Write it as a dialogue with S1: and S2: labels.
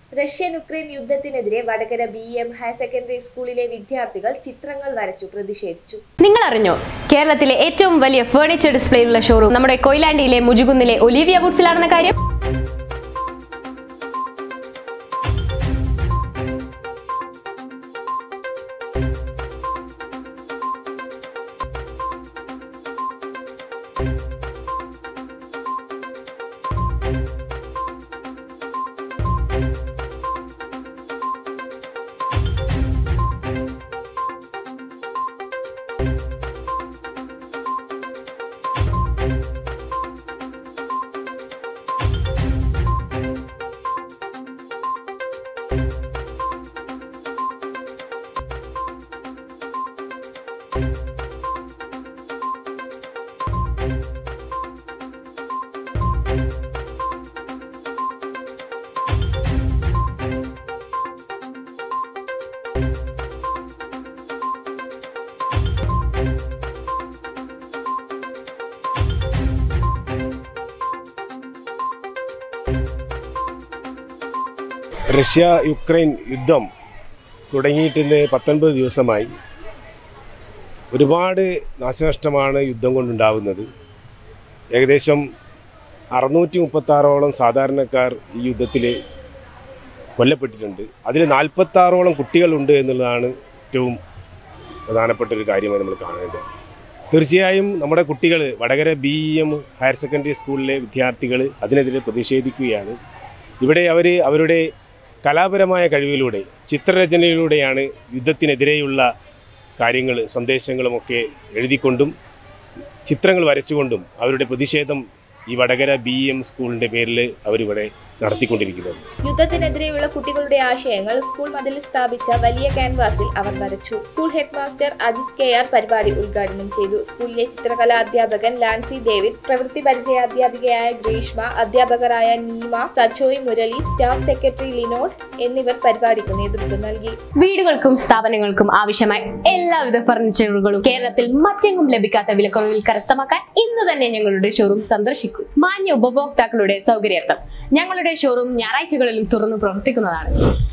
S1: Russian Ukraine യുദ്ധത്തിനെതിരെ Vadakara B M higher secondary സ്കൂളിലെ വിദ്യാർത്ഥികൾ ചിത്രങ്ങൾ വരച്ചു പ്രതിഷേധിച്ചു
S2: നിങ്ങൾ അറിഞ്ഞോ കേരളത്തിലെ ഏറ്റവും വലിയ ഫേർണിച്ചർ ഡിസ്പ്ലേയുള്ള ഷോറൂം നമ്മുടെ കൊയിലാണ്ടിയിലെ മുജുകുന്നിലെ ഒലിവിയ വുഡ്സിലാണെന്ന കാര്യം
S3: റഷ്യ യുക്രൈൻ യുദ്ധം തുടങ്ങിയിട്ട് ഇന്ന് പത്തൊൻപത് ദിവസമായി ഒരുപാട് നാശനഷ്ടമാണ് യുദ്ധം കൊണ്ടുണ്ടാവുന്നത് ഏകദേശം അറുന്നൂറ്റി മുപ്പത്താറോളം സാധാരണക്കാർ ഈ യുദ്ധത്തിൽ കൊല്ലപ്പെട്ടിട്ടുണ്ട് അതിൽ നാൽപ്പത്താറോളം കുട്ടികളുണ്ട് എന്നുള്ളതാണ് ഏറ്റവും പ്രധാനപ്പെട്ട ഒരു കാര്യമായി നമ്മൾ കാണേണ്ടത് തീർച്ചയായും നമ്മുടെ കുട്ടികൾ Vadakara B M higher secondary സ്കൂളിലെ വിദ്യാർത്ഥികൾ അതിനെതിരെ പ്രതിഷേധിക്കുകയാണ് ഇവിടെ അവർ അവരുടെ കലാപരമായ കഴിവിലൂടെ ചിത്രരചനയിലൂടെയാണ് യുദ്ധത്തിനെതിരെയുള്ള കാര്യങ്ങൾ സന്ദേശങ്ങളുമൊക്കെ എഴുതിക്കൊണ്ടും ചിത്രങ്ങൾ വരച്ചുകൊണ്ടും അവരുടെ പ്രതിഷേധം ഈ വടകര ബി എം സ്കൂളിൻ്റെ പേരിൽ അവരിവിടെ നടത്തിക്കൊണ്ടിരിക്കുന്നത്
S1: യുദ്ധത്തിനെതിരെയുള്ള കുട്ടികളുടെ ആശയങ്ങൾ സ്കൂൾ മതിലിൽ സ്ഥാപിച്ച വലിയ ക്യാൻവാസിൽ അവർ വരച്ചു school headmaster Ajith K R പരിപാടി ഉദ്ഘാടനം ചെയ്തു സ്കൂളിലെ ചിത്രകലാ അധ്യാപകൻ ലാൻസി ഡേവിഡ് പ്രവൃത്തി പരിചയ അധ്യാപികയായ ഗ്രീഷ്മ അധ്യാപകരായ നീമ സജോയ് മുരളി സ്റ്റാഫ് സെക്രട്ടറി ലിനോഡ് എന്നിവർ പരിപാടിക്ക് നേതൃത്വം നൽകി
S2: വീടുകൾക്കും സ്ഥാപനങ്ങൾക്കും ആവശ്യമായ എല്ലാവിധ ഫർണിച്ചറുകളും കേരളത്തിൽ മറ്റെങ്ങും ലഭിക്കാത്ത വിലക്കുറവിൽ കരസ്ഥമാക്കാൻ ഇന്ന് തന്നെ ഞങ്ങളുടെ ഷോറൂം സന്ദർശിക്കൂ മാന്യ ഉപഭോക്താക്കളുടെ സൗകര്യാർത്ഥം ഞങ്ങളുടെ ഷോറൂം ഞായറാഴ്ചകളിലും തുറന്നു പ്രവർത്തിക്കുന്നതാണ്